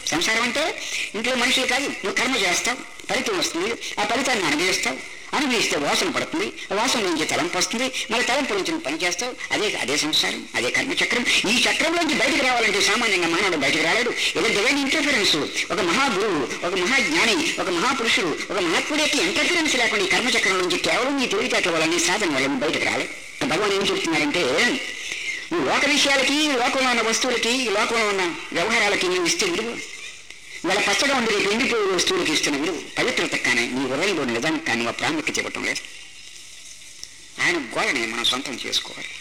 సంసారం అంటే ఇంట్లో మనుషులు కాదు నువ్వు కర్మ చేస్తావు ఫలితం వస్తుంది ఆ ఫలితాన్ని అనుభవిస్తావు అనుభవిస్తే వాసన పడుతుంది ఆ వాసన నుంచి తలంపు వస్తుంది మరి తలంపు నుంచి నువ్వు పని చేస్తావు అదే అదే సంసారం అదే కర్మ చక్రం ఈ చక్రంలోంచి బయటకు రావాలంటే సామాన్యంగా మానవుడు బయటకు రాలేడు ఏదో డివైన్ ఇంటర్ఫరెన్స్ ఒక మహాగురువు ఒక మహాజ్ఞాని ఒక మహాపురుషుడు ఒక మహాత్ముడు యొక్క ఇంటర్ఫరెన్స్ లేకుండా ఈ కర్మచక్రం నుంచి కేవలం ఈ తెలివితేటల వల్ల నీ సాధన వల్ల నువ్వు బయటకు రాలేదు భగవాన్ ఏం చెప్తున్నారంటే నువ్వు లోక విషయాలకి లోకంలో ఉన్న వస్తువులకి ఈ లోకంలో ఉన్న వ్యవహారాలకి నువ్వు ఇస్తే విలువ ఇవాళ పచ్చగా ఉండి రేపు ఎండిపోయే వస్తువులకి ఇస్తున్న విలువ పవిత్రత కానీ నీ హృదయంలో నిజానికి కానీ నువ్వు ప్రాముఖ్యత ఇవ్వటం లేదు ఆయన గోడని మనం సొంతం చేసుకోవాలి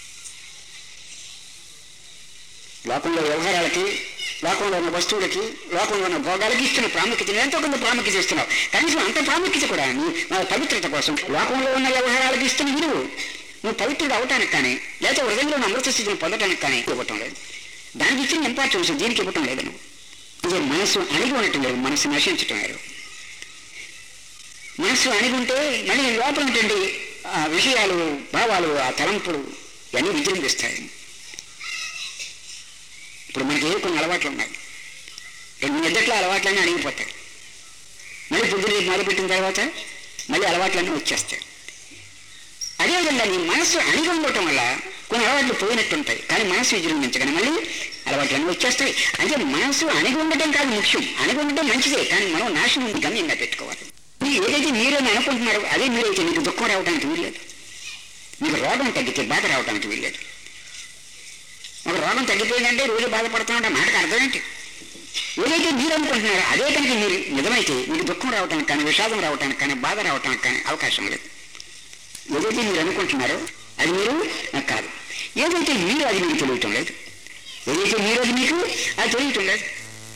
లోకంలో వ్యవహారాలకి లోకంలో ఉన్న వస్తువులకి లోకంలో ఉన్న భోగాలకి ఇస్తున్న ప్రాముఖ్యత ఎంతో కొంత ప్రాముఖ్యత ఇస్తున్నావు కనీసం అంత ప్రాముఖ్యత కూడా నీ మన పవిత్రత కోసం లోకంలో ఉన్న వ్యవహారాలకి ఇస్తున్న విలువ నువ్వు పవిత్రుడు అవటానికి కానీ లేదా హృదయంలో ఉన్న అమృత స్థితిని పొందటానికి కానీ ఇవ్వటం లేదు దానికి ఇచ్చిన ఇంపార్టెన్స్ దీనికి ఇవ్వటం లేదు నువ్వు ఇదే మనసు అణిగి ఉండటం లేదు మనసు నశించటం లేదు మనసు అణిగి ఉంటే మళ్ళీ లోపల ఉంటుంది ఆ విషయాలు భావాలు ఆ తలంపులు ఇవన్నీ విజృంభిస్తాయి ఇప్పుడు మనకి ఏ కొన్ని అలవాట్లు ఉన్నాయి రెండు నిద్దట్లో అలవాట్లన్నీ అడిగిపోతాయి మళ్ళీ పొద్దున్న మొదలుపెట్టిన తర్వాత మళ్ళీ అలవాట్లన్నీ వచ్చేస్తాయి అదేవిధంగా నీ మనసు అణిగి ఉండటం వల్ల కొన్ని అలవాట్లు పోయినట్టుంటాయి కానీ మనసు విజృంభించగానే మళ్ళీ అలవాట్లన్నీ వచ్చేస్తాయి అంటే మనసు అణిగి ఉండటం కాదు ముఖ్యం అణిగి ఉండటం మంచిదే కానీ మనం నాశనం గమ్యంగా పెట్టుకోవాలి మీరు ఏదైతే మీరని అనుకుంటున్నారో అదే మీరైతే నీకు దుఃఖం రావడానికి వీల్లేదు మీకు రోగం తగ్గితే బాధ రావడానికి వీల్లేదు ఒక రోగం తగ్గిపోయిందంటే రోజు బాధపడుతున్నామంటే మాటకు అర్థం ఏంటి ఏదైతే మీరు అనుకుంటున్నారో అదే కనుక మీరు నిజమైతే మీకు దుఃఖం రావడానికి కానీ విషాదం రావడానికి కానీ బాధ రావడానికి కానీ అవకాశం లేదు ఏదైతే మీరు అనుకుంటున్నారో అది మీరు నాకు కాదు ఏదైతే మీరు అది మీకు తెలియటం లేదు ఏదైతే మీరు అది మీకు అది తెలియటం లేదు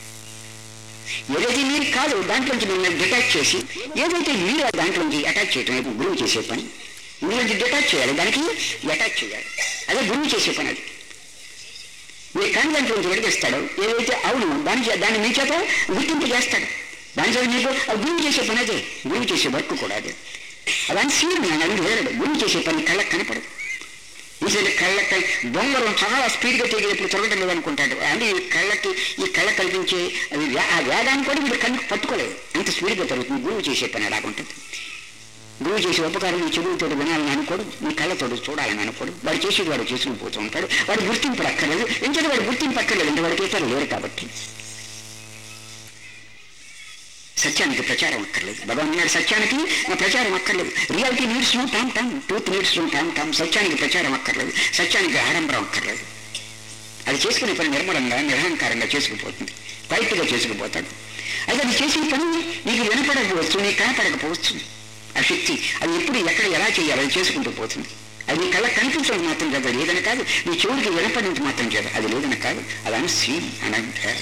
ఏదైతే మీరు కాదు దాంట్లోంచి మిమ్మల్ని డిటాచ్ చేసి ఏదైతే మీరు ఆ దాంట్లోంచి అటాచ్ చేయటం అయితే గురువు చేసే పని ఇందులోంచి డిటాచ్ చేయాలి దానికి అటాచ్ చేయాలి అదే గురువు చేసే పని అది మీరు కానీ దాంట్లోంచి విడదీస్తాడు ఏదైతే అవును దాని చే- దాన్ని మీ చేత గుర్తింపు చేస్తాడు దాని చేత మీకు అది గురువు చేసే పని అదే గురువు చేసే వర్క్ కూడా అదే అదని సీన్ అది వేరడు గురువు చేసే పని కళ్ళకి కనపడదు ఈసారి కళ్ళకి బొంగరం చాలా స్పీడ్గా తిరిగి ఇప్పుడు తిరగటం లేదనుకుంటాడు అంటే ఈ కళ్ళకి ఈ కళ్ళ కల్పించే అది వే- ఆ వేగాన్ని కూడా వీడు కళ్ళకి పట్టుకోలేదు అంత స్పీడ్గా తిరుగుతుంది గురువు చేసే పని అలాగుంటుంది గురువు చేసే ఉపకారం నీ చెడుగుతో వినాలని అనుకోడు నీ కళ్ళతోడు చూడాలని అనుకోడు వాడు చేసేది వాడు చేసుకుని పోతూ ఉంటాడు వాడు గుర్తింపు అక్కర్లేదు ఎందుకంటే వాడు గుర్తింపు అక్కర్లేదు అంటే వాడికి ఇతరులు లేరు కాబట్టి సత్యానికి ప్రచారం అక్కర్లేదు భగవాన్ అన్నాడు సత్యానికి నా ప్రచారం అక్కర్లేదు reality needs no tom tom truth needs no tom tom సత్యానికి ప్రచారం అక్కర్లేదు సత్యానికి ఆడంబరం అక్కర్లేదు అది చేసుకునే పని నిర్మలంగా నిరహంకారంగా చేసుకుపోతుంది క్వైట్గా చేసుకుపోతాడు అయితే అది చేసే పని నీకు వినపడకపోవచ్చు నీకు కనపడకపోవచ్చు ఆ శక్తి అది ఎప్పుడు ఎక్కడ ఎలా చేయాలి అది చేసుకుంటూ పోతుంది అది నీ కళ్ళకి కనిపించడం మాత్రం చేత లేదని కాదు నీ చెవుడికి వినపడింది మాత్రం చేత అది లేదని కాదు అది అని సీన్ అని అంటారు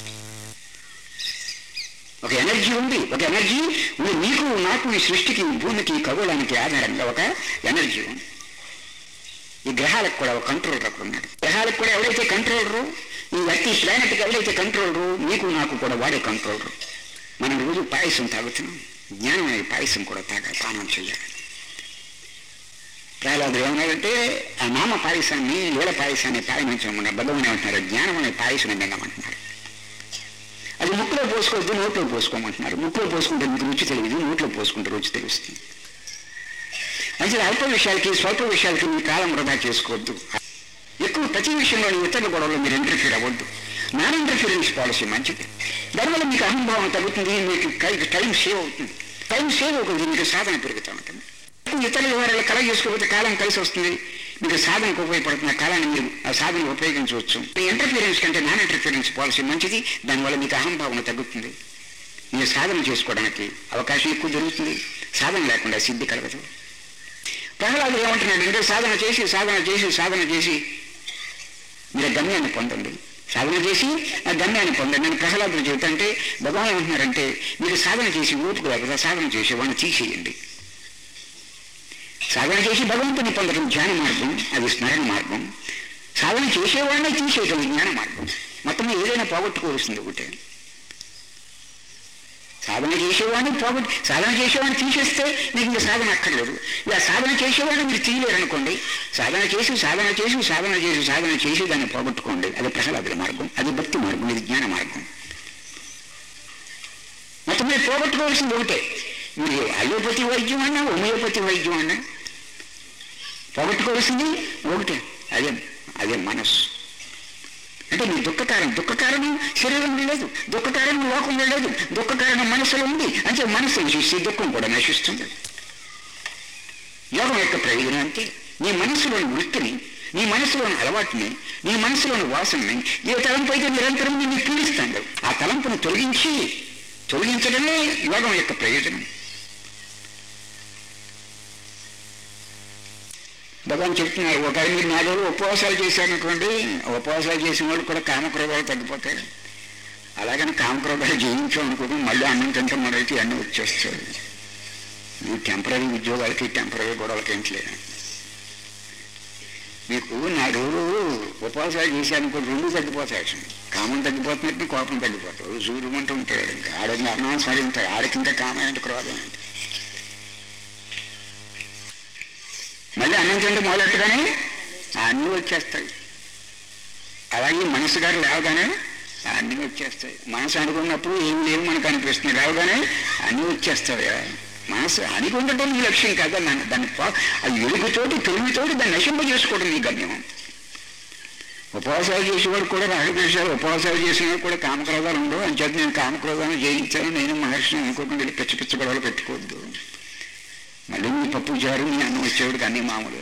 ఒక ఎనర్జీ ఉంది ఒక ఎనర్జీ ఉంది నీకు నాకు ఈ సృష్టికి ఈ భూమికి ఖగోళానికి ఆధారంగా ఒక ఎనర్జీ ఉంది ఈ గ్రహాలకు కూడా ఒక కంట్రోలర్ అక్కడ ఉన్నాడు గ్రహాలకు కూడా ఎవరైతే కంట్రోలరు ఈ వ్యక్తి ప్లానెట్కి ఎవరైతే కంట్రోలరు నీకు నాకు కూడా వాడే కంట్రోలరు మనం రోజు పాయసం తాగుతున్నాం జ్ఞానం అనే పాయసం కూడా తాగా పానం చేయాలి ప్రహ్లాదులు ఏమన్నారంటే ఆ నామ పాయసాన్ని లీల పాయసాన్ని పాయమించకుండా భగవాన్ ఏమంటున్నారు జ్ఞానం అనే పాయసం నిండమంటున్నారు అది ముక్కులో పోసుకోవద్దు నోట్లో పోసుకోమంటున్నారు ముక్కులో పోసుకుంటే మీకు రుచి తెలియదు నోట్లో పోసుకుంటే రుచి తెలుస్తుంది అంటే అల్ప విషయాలకి స్వల్ప విషయాలకి మీ కాలం వృధా చేసుకోవద్దు ఎక్కువ ప్రతి విషయంలో ఇతరుల గొడవలో మీరు ఇంటర్ఫీర్ అవ్వద్దు నాన్ ఇంటర్ఫీరెన్స్ పాలసీ మంచిది దానివల్ల మీకు అహంభావం తగ్గుతుంది మీకు కై- టైం సేవ్ అవుతుంది టైం సేవ్ అవుతుంది మీకు సాధన పెరుగుతూ ఉంటుంది ఇతరుల వివరాలు కల చేసుకోకపోతే కాలం కలిసి వస్తుంది మీకు సాధనకు ఉపయోగపడుతుంది ఆ కాలాన్ని మీరు ఆ సాధన ఉపయోగించవచ్చు మీ ఇంటర్ఫీరెన్స్ కంటే నాన్ ఇంటర్ఫీరెన్స్ పాలసీ మంచిది దానివల్ల మీకు అహంభావన తగ్గుతుంది మీరు సాధన చేసుకోవడానికి అవకాశం ఎక్కువ దొరుకుతుంది సాధన లేకుండా సిద్ధి కలగదు ప్రహ్లాదులు ఏమంటున్నాడు అంటే సాధన చేసి సాధన చేసి సాధన చేసి మీరు ఆ గమ్యాన్ని పొందండి సాధన చేసి ఆ గమ్యాన్ని పొందండి అని ప్రహ్లాదులు చెబుతుంటే భగవాన్ ఏమంటున్నారంటే మీరు సాధన చేసి ఓపిక లేకపోతే సాధన చేసి వాడిని తీసేయండి సాధన చేసి భగవంతుని పొందడం ధ్యాన మార్గం అది స్మరణ మార్గం సాధన చేసేవాడిని తీసేయటం జ్ఞాన మార్గం మొత్తం ఏదైనా పోగొట్టుకోవాల్సింది ఒకటే సాధన చేసేవాడిని పోగొట్టు సాధన చేసేవాడిని తీసేస్తే మీకు ఇంకా సాధన అక్కర్లేదు ఇలా సాధన చేసేవాడిని మీరు తీయలేరు అనుకోండి సాధన చేసి సాధన చేసి సాధన చేసి సాధన చేసి దాన్ని పోగొట్టుకోండి అది ప్రహ్లాదుల మార్గం అది భక్తి మార్గం ఇది జ్ఞాన మార్గం అంటే పోగొట్టుకోవాల్సింది ఒకటే మీరు అలోపతి వైద్యం అన్నా హోమియోపతి వైద్యం అన్నా పోగొట్టుకోవాల్సింది ఒకటే అదే అదే మనస్సు అంటే నీ దుఃఖ కారణం దుఃఖ కారణం శరీరంలో లేదు దుఃఖ కారణం లోకంలో లేదు దుఃఖ కారణం మనసులో ఉంది అంటే మనసును చూసి దుఃఖం కూడా నశిస్తుంది యోగం యొక్క ప్రయోజనం అంటే నీ మనసులోని వృత్తిని నీ మనసులోని అలవాటుని నీ మనసులోని వాసనని ఏ తలంపు అయితే నిరంతరం నిన్ను పీడిస్తాడు ఆ తలంపును తొలగించి తొలగించడమే యోగం యొక్క ప్రయోజనం భగవాన్ చెప్తున్నారు ఒక మీరు నాలుగు రోజులు ఉపవాసాలు చేశారనుకోండి ఉపవాసాలు చేసిన వాళ్ళు కూడా కామక్రోధాలు తగ్గిపోతాయి అలాగని కామక్రోధాలు జయించాం అనుకోండి మళ్ళీ అన్నం తింటాం మొదలైతే అన్నీ వచ్చేస్తాయి ఈ టెంపరీ ఉద్యోగాలకి టెంపరీ గొడవలకి ఏంటి లేదు మీకు నా రోజు ఉపవాసాలు చేశాను రెండు తగ్గిపోతాయి కామం తగ్గిపోతున్నట్టు కోపం తగ్గిపోతాయి సూర్యమంటూ ఉంటాడు ఇంకా ఆడకి అన్నం సరి ఉంటాయి ఆడకి ఇంకా కామం ఏంటి క్రోధం ఏంటి మళ్ళీ అన్నం తింటే మొదలెట్టగానే అన్నీ వచ్చేస్తాయి అలాగే మనసు గారు లేవగానే అన్నీ వచ్చేస్తాయి మనసు అనుకున్నప్పుడు ఏం లేవు మనకు అనిపిస్తుంది లేవగానే అన్నీ వచ్చేస్తాయి మనసు అనుకుండటం నీ లక్ష్యం కాదా దాన్ని దాన్ని పా- అది ఎలుగుతోటి తెలివితోటి దాన్ని నశింప చేసుకోవడం నీ గమ్యం ఉపవాసాలు చేసేవాడు కూడా రాగద్వేషాలు ఉపవాసాలు చేసేవాడు కూడా కామక్రోధాలు ఉండవు అని చెప్పి నేను కామక్రోధాన్ని జయించాను నేను మహర్షిని అనుకోకుండా వెళ్ళి పిచ్చ పిచ్చ గొడవలు పెట్టుకోవద్దు మళ్ళీ మీ పప్పు చారు మీ అన్నం వచ్చేవాడికి అన్ని మామూలు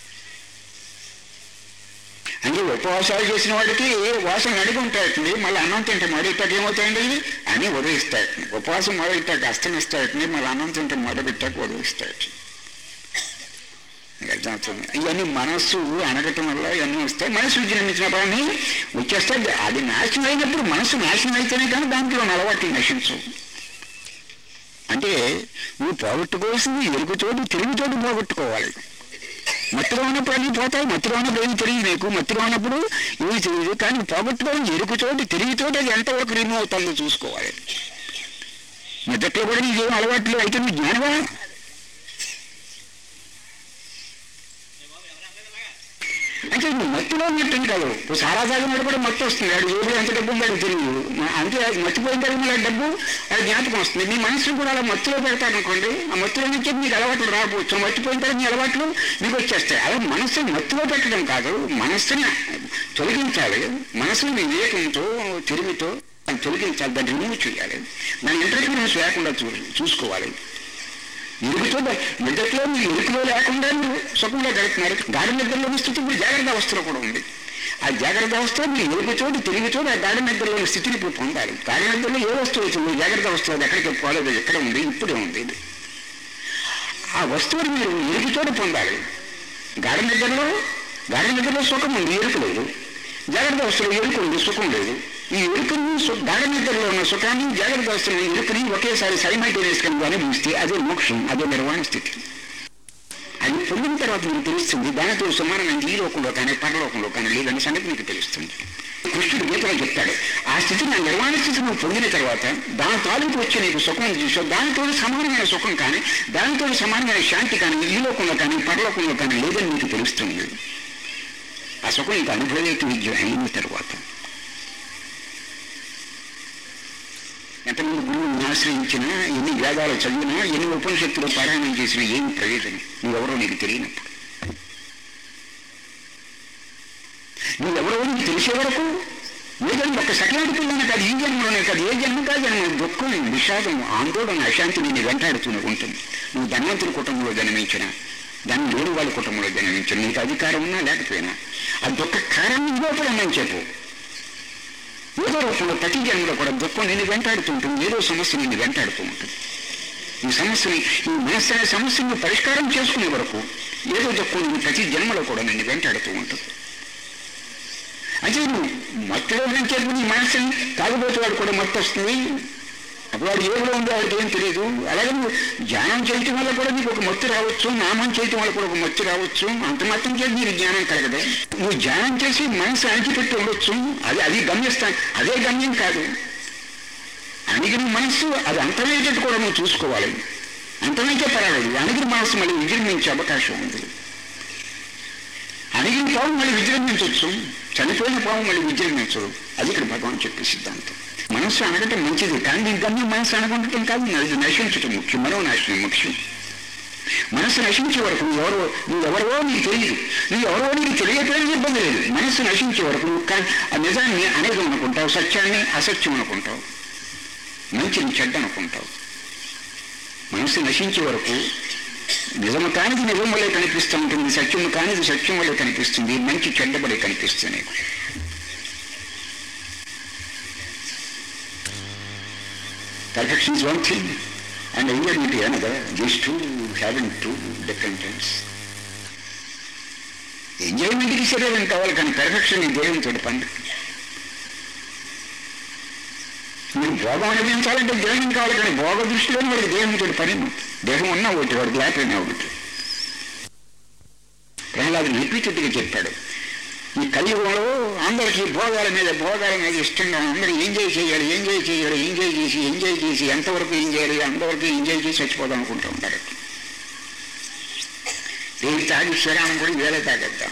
అంటే ఉపవాసాలు చేసిన వాడికి వాసన నడిగి ఉంటాయండి మళ్ళీ అన్నం తింటే మొదలెట్టాక ఏమవుతాయండి అని ఉదయిస్తాయి ఉపవాసం మొదలెట్టాక అస్తం ఇస్తాయండి మళ్ళీ అన్నం తింటే మొదలెట్టాక ఉదయిస్తాయి అర్థమవుతుంది ఇవన్నీ మనస్సు అనగటం వల్ల ఇవన్నీ వస్తాయి మనసు విజృంభించినప్పుడు వచ్చేస్తాయి అది నాశనం అయినప్పుడు మనసు నాశనం అయితేనే కానీ దాంట్లో అలవాట్లు నశించవు అంటే నువ్వు పోగొట్టుకోవాల్సింది ఎరుగుతోటి తిరుగుతోటి పోగొట్టుకోవాలి మత్తులో ఉన్నప్పుడు అన్నీ పోతాయి మత్తులో ఉన్నప్పుడు ఏమి తెలియదు నీకు మత్తులో ఉన్నప్పుడు ఏమి తెలియదు కానీ పోగొట్టుకోవాలి ఎరుగుతోటి తిరిగితోటి అది ఎంతవరకు రిమూవ్ అవుతుందో చూసుకోవాలి మొదట్లో కూడా నీకేం అలవాట్లు అయితే నువ్వు జ్ఞానవా అంటే నువ్వు మత్తులో ఉన్నట్టు కాదు ఇప్పుడు సారా తాగినప్పుడు కూడా మత్తు వస్తుంది వాడు జేబులో ఎంత డబ్బు ఉందో తెలియదు అంతే అది మర్చిపోయిన తర్వాత మళ్ళీ డబ్బు అది జ్ఞాపకం వస్తుంది మీ మనసును కూడా అలా మత్తులో పెడతారనుకోండి ఆ మత్తులో నుంచి మీకు అలవాట్లు రాకపోవచ్చు మర్చిపోయిన తర్వాత మీ అలవాట్లు మీకు వచ్చేస్తాయి అలా మనస్సుని మత్తులో పెట్టడం కాదు మనస్సుని తొలగించాలి మనసుని వివేకంతో తిరిగితో దాన్ని తొలగించాలి దాన్ని రిమూవ్ చేయాలి దాని ఇంటర్ఫీరెన్స్ లేకుండా చూ చూసుకోవాలి ఎరుకుతో నిద్రలో మీరు ఎరుకులో లేకుండా మీరు సుఖంలో గడుపుతున్నారు గాఢ నిద్రలోని స్థితి ఇప్పుడు జాగ్రత్త అవస్థలో కూడా ఉంది ఆ జాగ్రత్త అవస్థ మీరు ఎరుకుతోటి తిరిగితోటి ఆ గాఢ నిద్రలోని స్థితిని ఇప్పుడు పొందాలి గాఢ నిద్రలో ఏ వస్తువు వచ్చింది జాగ్రత్త వస్తువు అది ఎక్కడికి పోలేదు ఎక్కడ ఉంది ఇప్పుడే ఉంది ఇది ఆ వస్తువుని మీరు ఎరుకుతోటి పొందాలి గాఢ నిద్రలో గాఢ నిద్రలో సుఖం ఉంది ఎరుకు లేదు జాగ్రత్త అవస్థలో ఎరుకు ఉంది సుఖం లేదు ఈ ఎరుకుని సు- గాఢ నిద్రలో ఉన్న సుఖాన్ని జాగ్రత్త అవస్థలో ఎరుకుని ఒకేసారి సైమల్టేనియస్ గా అనుభవిస్తే అదే మోక్షం అదే నిర్వాణ స్థితి అది పొందిన తర్వాత మీకు తెలుస్తుంది దానితో సమానమైన ఈ లోకంలో కానీ పరలోకంలో కానీ లేదన్న సంగతి మీకు తెలుస్తుంది కృష్ణుడు గీతలో చెప్తాడు ఆ స్థితిని ఆ నిర్వాణ స్థితి నువ్వు పొందిన తర్వాత దాని తాలూకు వచ్చి నీకు సుఖం చూసావు దానితో సమానమైన సుఖం కానీ దానితో సమానమైన శాంతి కానీ ఈ లోకంలో కానీ పరలోకంలో కానీ లేదని నీకు తెలుస్తుంది ఆ సుఖం నీకు అనుభవేటి విద్య అయిన తర్వాత ఎంతమంది గురువుని ఆశ్రయించినా ఎన్ని వేదాలు చదివినా ఎన్ని ఉపనిషత్తులు పారాయణం చేసినా ఏమి ప్రయోజనం నువ్వెవరో నీకు తెలియనప్పుడు నువ్వెవరో నీకు తెలిసే వరకు ఏదైనా ఒక సకలాడి పిల్లనే కాదు ఈ జన్మలోనే కాదు ఏ జన్మ కాదు జన్మ దుఃఖం విషాదం ఆందోళన అశాంతి నిన్ను వెంటాడుతూనే ఉంటుంది నువ్వు ధన్వంతుడి కుటుంబంలో జన్మించిన దాన్ని లేని వాళ్ళ కుటుంబంలో జన్మించిన నీకు అధికారం ఉన్నా లేకపోయినా ఆ దుఃఖ కారణం లోపలన్నా చెప్పు ఏదో రూపంలో ప్రతి జన్మలో కూడా దుఃఖం నిన్ను వెంటాడుతూ ఉంటుంది ఏదో సమస్య నిన్ను వెంటాడుతూ ఉంటుంది ఈ సమస్యని ఈ మనస్సు అనే సమస్యను పరిష్కారం చేసుకునే వరకు ఏదో దుఃఖం నిన్ను ప్రతి జన్మలో కూడా నిన్ను వెంటాడుతూ ఉంటుంది అయితే నువ్వు మత్తులో నుంచి నీ మనస్సుని తాగుబోతు వాడు కూడా మత్తు వస్తుంది అప్పుడు వాడు ఏదో ఉందో వాడికి ఏం తెలియదు అలాగే నువ్వు ధ్యానం చేయటం వల్ల కూడా నీకు ఒక మత్తు రావచ్చు నామం చేయటం వల్ల కూడా ఒక మత్తు రావచ్చు అంత మాత్రం చేసి నీకు జ్ఞానం కలగదు నువ్వు ధ్యానం చేసి మనసు అణిచిపెట్టి ఉండొచ్చు అది అది గమ్యస్థానం అదే గమ్యం కాదు అణిగిన మనస్సు అది అంతమయ్యేటట్టు కూడా నువ్వు చూసుకోవాలి అంతమైతే పర్వాలేదు అణిగిన మనస్సు మళ్ళీ విజృంభించే అవకాశం ఉంది అణిగిన పాము మళ్ళీ విజృంభించవచ్చు చనిపోయిన పాము మళ్ళీ విజృంభించదు అది ఇక్కడ భగవాన్ చెప్పే సిద్ధాంతం మనస్సు అనగటం మంచిది కానీ దీని గమ్యం మనస్సు అనగటం కాదు అది నశించటం ముఖ్యం మనోనాశనం ముఖ్యం మనస్సు నశించే వరకు నువ్వు ఎవరో నువ్వు ఎవరో నీకు తెలియదు నువ్వు ఎవరో నీకు తెలియకపోయినా ఇబ్బంది లేదు మనస్సు నశించే వరకు నువ్వు కా- ఆ నిజాన్ని అనేది అనుకుంటావు సత్యాన్ని అసత్యం అనుకుంటావు మంచిని చెడ్డ అనుకుంటావు మనస్సు నశించే వరకు నిజము కానిది నిజం వల్లే కనిపిస్తూ ఉంటుంది సత్యము కానిది సత్యం వల్లే కనిపిస్తుంది మంచి చెడ్డబడే కనిపిస్తుంది నీకు Perfection is one thing, and reality another. These two having two different ends. ఎంజాయ్మెంట్కి శరీరం కావాలి కానీ పెర్ఫెక్షన్ నీ దేవునితో పని మీరు భోగం అనుభవించాలంటే దేహం కావాలి కానీ భోగ దృష్టిలోనే వాడికి దేహంతో పని దేహం ఉన్నా ఒకటి వాడికి లేకపోయినా ఒకటి ప్రహ్లాదు రిపీటెడ్గా చెప్పాడు ఈ కలియుగంలో అందరికీ భోగాల మీద భోగాల మీద ఇష్టంగా అందరూ ఎంజాయ్ చేయాలి ఎంజాయ్ చేయాలి ఎంజాయ్ చేసి ఎంజాయ్ చేసి ఎంతవరకు ఎంజాయ్ చేయాలి అంతవరకు ఎంజాయ్ చేసి చచ్చిపోదాం అనుకుంటూ ఉంటారు దేవి తాగి శ్రీరామం కూడా వేరే తాగేద్దాం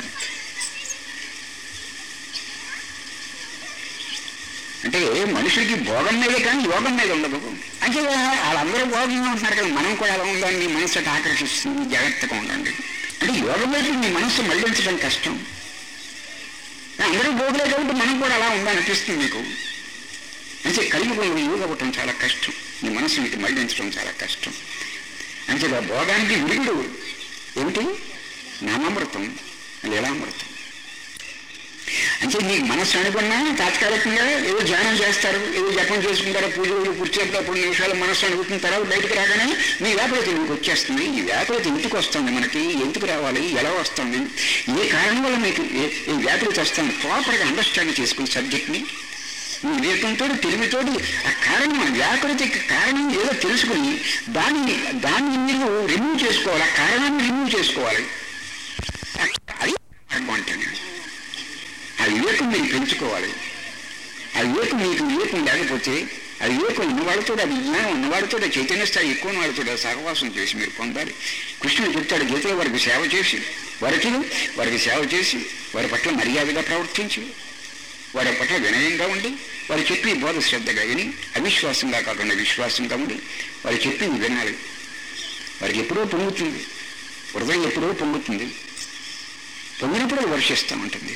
అంటే మనుషులకి భోగం మీదే కానీ యోగం మీద ఉండదు అంటే వాళ్ళందరూ భోగంగా ఉంటున్నారు కదా మనం కూడా అలా ఉండండి మనసు అటు ఆకర్షిస్తుంది జాగ్రత్తగా ఉండండి అంటే యోగం వైపు మీ మనసు మళ్లించడం కష్టం అందరూ భోగులే కాబట్టి మనం కూడా అలా ఉందనిపిస్తుంది మీకు అంటే కలియుగంలో యోగ అవ్వటం చాలా కష్టం మీ మనసు మీకు మళ్లించడం చాలా కష్టం అంటే ఆ భోగానికి విరుగుడు ఏమిటి నామామృతం లీలామృతం అంటే మీకు మనస్సు అనుకున్నా తాత్కాలికంగా ఏదో ధ్యానం చేస్తారు ఏదో జపం చేసుకుంటారు పూజలు కూర్చేప్పుడు అప్పుడు నిమిషాలు మనస్సు అనుకున్న తర్వాత బయటకు రాగానే మీ వ్యాపారత ఇంటికి వచ్చేస్తుంది ఈ వ్యాపారత ఇంటికి వస్తుంది మనకి ఎందుకు రావాలి ఎలా వస్తుంది ఏ కారణం వల్ల మీకు ఏ- ఈ వ్యాపారత వస్తుంది ప్రాపర్గా అండర్స్టాండ్ చేసుకుని సబ్జెక్ట్ని మీ వివేకంతో తెలివితోటి ఆ కారణం ఆ వ్యాకృతికి కారణం ఏదో తెలుసుకుని దాన్ని దాన్ని మీరు రిమూవ్ చేసుకోవాలి ఆ కారణాన్ని రిమూవ్ చేసుకోవాలి అది మార్గం అంటే ఆ వివేకం మీరు పెంచుకోవాలి ఆ వివేకం మీకు వివేకం లేకపోతే ఆ వివేకం ఉన్నవాడితో ఆ విజ్ఞానం ఉన్నవాడితో ఆ చైతన్య స్థాయి ఎక్కువ ఉన్నవాడితో సహవాసం చేసి మీరు పొందాలి కృష్ణుడు చెప్తాడు గీతలో వారికి సేవ చేసి వారికి వారికి సేవ చేసి వారి పట్ల మర్యాదగా ప్రవర్తించి వారి పట్ల వినయంగా ఉండి వారు చెప్పి బోధ శ్రద్ధగా విని అవిశ్వాసంగా కాకుండా విశ్వాసంగా ఉండి వారు చెప్పింది వినాలి వారికి ఎప్పుడో పొంగుతుంది హృదయం ఎప్పుడో పొంగుతుంది పొంగినప్పుడు అది వర్షిస్తూ ఉంటుంది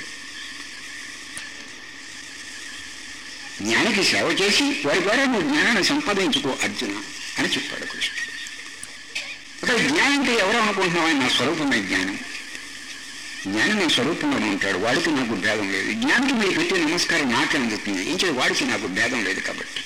జ్ఞానికి సేవ చేసి వారి ద్వారా నువ్వు జ్ఞానాన్ని సంపాదించుకో అర్జున అని చెప్పాడు కృష్ణుడు అక్కడ జ్ఞానం అంటే ఎవరు అనుకుంటున్నావు ఆయన నా స్వరూపమే జ్ఞానం జ్ఞానం నా స్వరూపంలోనే ఉంటాడు వాడికి నాకు భేదం లేదు జ్ఞానికి మీరు పెట్టే నమస్కారం నాకే అందుతుంది ఏం చేయాలి వాడికి నాకు భేదం లేదు కాబట్టి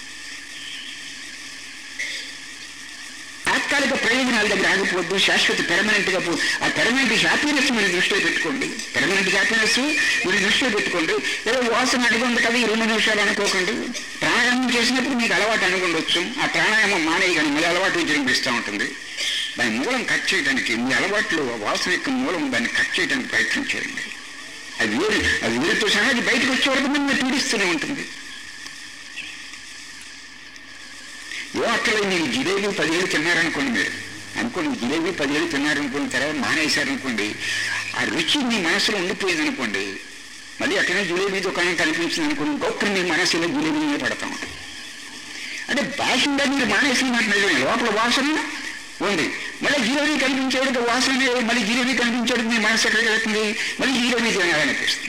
తాత్కాలిక ప్రయోజనాల దగ్గర ఆగిపోవద్దు శాశ్వత పెర్మనెంట్ గా పో ఆ పెర్మనెంట్ హ్యాపీనెస్ మీరు దృష్టిలో పెట్టుకోండి పెర్మనెంట్ హ్యాపీనెస్ మీరు దృష్టిలో పెట్టుకోండి ఏదో వాసన అడుగుంది కదా ఈ రెండు నిమిషాలు అనుకోకండి ప్రాణాయామం చేసినప్పుడు మీకు అలవాటు అనుకుండొచ్చు ఆ ప్రాణాయామం మానేయి కానీ మళ్ళీ అలవాటు విజృంభిస్తూ ఉంటుంది దాని మూలం కట్ చేయడానికి మీ అలవాట్లు ఆ వాసన యొక్క మూలం దాన్ని కట్ చేయడానికి ప్రయత్నం చేయండి అది వేరు అది వేరుతో సహా అది బయటకు వచ్చే వరకు మిమ్మల్ని పీడిస్తూనే ఉంటుంది ఏ అక్కలే మీరు జిలేబీ పదివేలు తిన్నారనుకోండి మీరు అనుకోండి జిలేబీ పదివేలు తిన్నారనుకోండి తర్వాత మానేశారనుకోండి ఆ రుచి మీ మనసులో ఉండిపోయింది అనుకోండి మళ్ళీ అక్కడే జిలేబీ దుకాణం కనిపించింది అనుకోండి గొప్ప మీ మనసులో జిలేబీ మీద పడతాం అంటే భాషంగా మీరు మానేసినట్టు నిజమే లోపల వాసన ఉంది మళ్ళీ జిలేబీ కనిపించేటికి వాసన లేదు. మళ్ళీ జిలేబీ కనిపించేటికి మీ మనసు ఎక్కడికి వెళ్తుంది మళ్ళీ జిలేబీ తినాలనిపిస్తుంది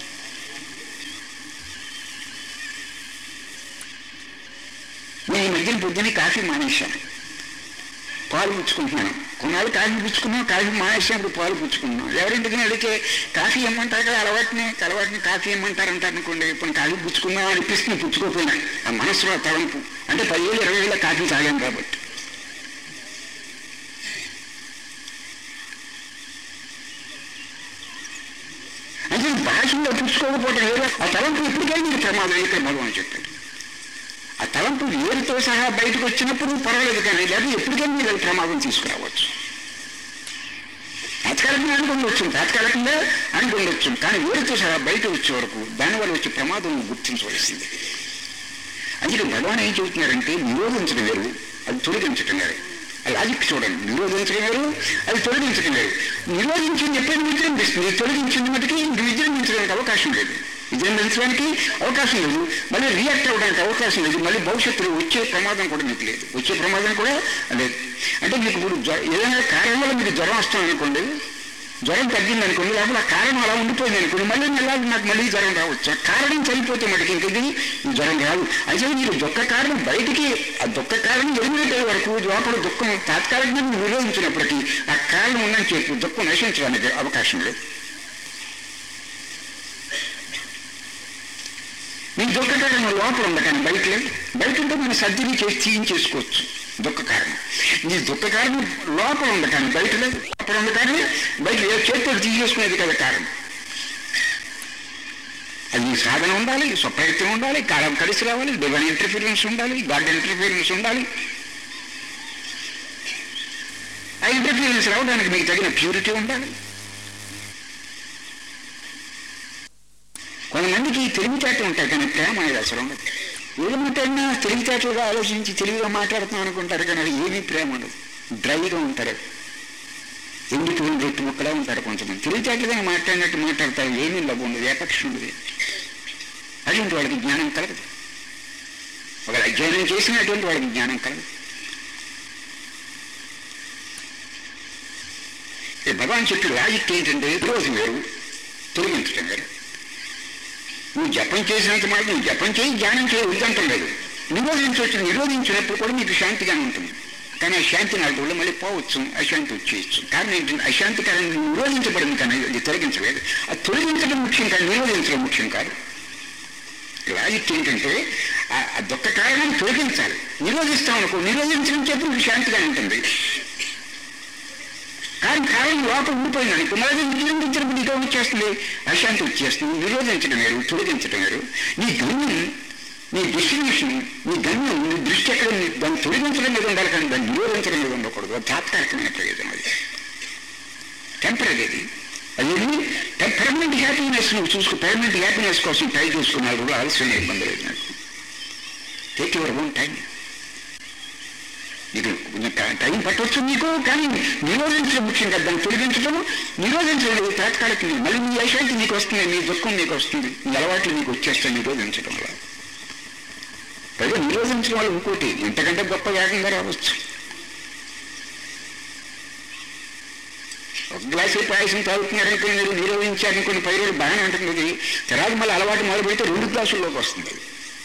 నేను ఈ మధ్యన పొద్దున్న కాఫీ మానేశాను పాలు పుచ్చుకుంటున్నాను కొన్నాళ్ళు కాఫీ పుచ్చుకున్నాం కాఫీ మానేసినప్పుడు పాలు పుచ్చుకున్నాం ఎవరింటికి అడిగితే కాఫీ ఇమ్మంటారు కదా అలవాటుని అలవాటుని కాఫీ ఇమ్మంటారు అంటారు అనుకోండి ఇప్పుడు కాఫీ పుచ్చుకుందాం అనిపిస్తుంది పుచ్చుకోపోయినా ఆ మనసులో ఆ తలంపు అంటే పదివేలు ఇరవై వేల కాఫీ తాగాను కాబట్టి అంటే భాషలో పుచ్చుకోకపోవడం లేదు ఆ తలంపు ఇప్పటికైనా మీకు ప్రమాదం ఇక్కడ భగవాన్ చెప్పాడు ఆ తలంపు వేరుతో సహా బయటకు వచ్చినప్పుడు పర్వాలేదు కానీ లేదా ఎప్పటికైనా మీరు అది ప్రమాదం తీసుకురావచ్చు తాత్కాలికంగా అనుకుండొచ్చు తాత్కాలికంగా అనుకుండొచ్చు కానీ వేరుతో సహా బయట వచ్చే వరకు దానివల్ల వచ్చే ప్రమాదం గుర్తించవలసింది అందుకే భగవాన్ ఏం చెబుతున్నారంటే నిరోధించడం వేరు అది తొలగించడం వేరు అది లాజిక్ చూడండి నిరోధించడం వేరు అది తొలగించడం వేరు నిరోధించింది ఎప్పుడైనా విజృంభిస్తుంది తొలగించింది మటుకి ఇంక విజృంభించడానికి అవకాశం లేదు విజృంభించడానికి అవకాశం లేదు మళ్ళీ రియాక్ట్ అవ్వడానికి అవకాశం లేదు మళ్ళీ భవిష్యత్తులో వచ్చే ప్రమాదం కూడా మీకు లేదు వచ్చే ప్రమాదం కూడా లేదు అంటే మీకు ఇప్పుడు జ్వర- ఏదైనా కారణం వల్ల మీకు జ్వరం వస్తాం అనుకోండి జ్వరం తగ్గింది అనుకోండి లేకపోతే ఆ కారణం అలా ఉండిపోయింది అనుకోండి మళ్ళీ నెలలు నాకు మళ్ళీ జ్వరం రావచ్చు ఆ కారణం చనిపోతే మటుకు ఇంక ఇది ఈ జ్వరం రాదు అయితే మీరు దుఃఖ కారణం బయటికి ఆ దుఃఖ కారణం ఎలిమినేట్ అయ్యే వరకు లోపల దుఃఖం తాత్కాలికంగా మీరు నిరోధించినప్పటికీ ఆ కారణం ఉందని చెప్పి దుఃఖం నశించడానికి అవకాశం లేదు మీ దుఃఖ కారణం లోపల ఉంది కానీ బయట లేదు బయట ఉంటే మనం సర్జరీ చేసి తీయించేసుకోవచ్చు దుఃఖ కారణం నీ దుఃఖ కారణం లోపల ఉంది కానీ బయట లేదు లోపల ఉంది కానీ బయట ఏ చేతితో తీసేసుకునేది కదా కారణం అది నీ సాధన ఉండాలి స్వప్రయత్నం ఉండాలి కాలం కలిసి రావాలి డివైన్ ఇంటర్ఫీరెన్స్ ఉండాలి గాడ్ ఇంటర్ఫీరెన్స్ ఉండాలి ఆ ఇంటర్ఫీరెన్స్ రావడానికి మీకు తగిన ప్యూరిటీ ఉండాలి కొంతమందికి తెలివితేటలు ఉంటాయి కానీ ప్రేమ అనేది అసలు ఉండదు ఏమంటైనా తెలివితేటలుగా ఆలోచించి తెలివిగా మాట్లాడుతున్నాం అనుకుంటారు కానీ అది ఏమీ ప్రేమ ఉండదు డ్రైగా ఉంటారు ఎండిపోయిన రెట్టు ముక్కలా ఉంటారు కొంతమంది తెలివితేటలుగా మాట్లాడినట్టు మాట్లాడతారు ఏమీ లభం ఉండదు ఏపక్షం ఉండదు అటువంటి వాళ్ళకి జ్ఞానం కలగదు ఒక అధ్యయనం చేసినటువంటి వాళ్ళకి జ్ఞానం కలగదు ఈ భగవాన్ చెప్పి లాజిక్ ఏంటంటే రోజు వేరు తొలగించడం వేరు నువ్వు జపం చేసినంత మాట నువ్వు జపం చేయి ధ్యానం చేయి వద్దంటం లేదు నిరోధించవచ్చు నిరోధించినప్పుడు కూడా మీకు శాంతిగానే ఉంటుంది కానీ ఆ శాంతి నాలుగు రోజులు మళ్ళీ పోవచ్చు అశాంతి వచ్చేయచ్చు కారణం ఏంటంటే అశాంతికరం నిరోధించబడింది కానీ అది తొలగించలేదు అది తొలగించడం ముఖ్యం కాదు నిరోధించడం ముఖ్యం కాదు లాజిక్ ఏంటంటే ఆ- ఆ దుఃఖ కారణం తొలగించాలి నిరోధిస్తాం అనుకో నిరోధించడం చెప్పి మీకు శాంతిగా ఉంటుంది కానీ కారణం లోపల ఉండిపోయింది అనుకో మళ్ళీ నిరోధించినప్పుడు నీకు వచ్చేస్తుంది అశాంతి వచ్చేస్తుంది నిరోధించడం వేరు తొలగించడం వేరు నీ గమ్యం నీ డెస్టినేషన్ నీ గమ్యం నీ దృష్టి ఎక్కడ ఉంది? దాన్ని తొలగించడం మీద ఉండాలి కానీ దాన్ని నిరోధించడం మీద ఉండకూడదు అది తాత్కాలికమైన ప్రయోజనం అది టెంపరీ అది అదేమి పర్మనెంట్ హ్యాపీనెస్ నువ్వు చూసుకో పర్మనెంట్ హ్యాపీనెస్ కోసం ట్రై చేసుకున్నాడు కూడా ఆలస్యం ఇబ్బంది లేదు నాకు టేక్ యువర్ ఓన్ టైం నీకు కొంచెం ట- టైం పట్టవచ్చు నీకు కానీ నిరోధించడం ముఖ్యం కదా దాన్ని తొలగించడం నిరోధించడం లేదు తాత్కాలికంగా మళ్ళీ నీ అశాంతి నీకు వస్తుంది నీ దుఃఖం నీకు వస్తుంది నీ అలవాట్లు నీకు వచ్చేస్తాయి నిరోధించడం వల్ల పైగా నిరోధించడం వల్ల ఇంకోటి ఇంతకంటే గొప్ప వేగంగా రావచ్చు ఒక గ్లాసు పాయసం తాగుతున్నారనుకుని మీరు నిరోధించారనుకుని పై రోజు బాగానే ఉంటుంది అది. తర్వాత మళ్ళీ అలవాటు మొదలు పెడితే రెండు గ్లాసుల్లోకి వస్తుంది అది.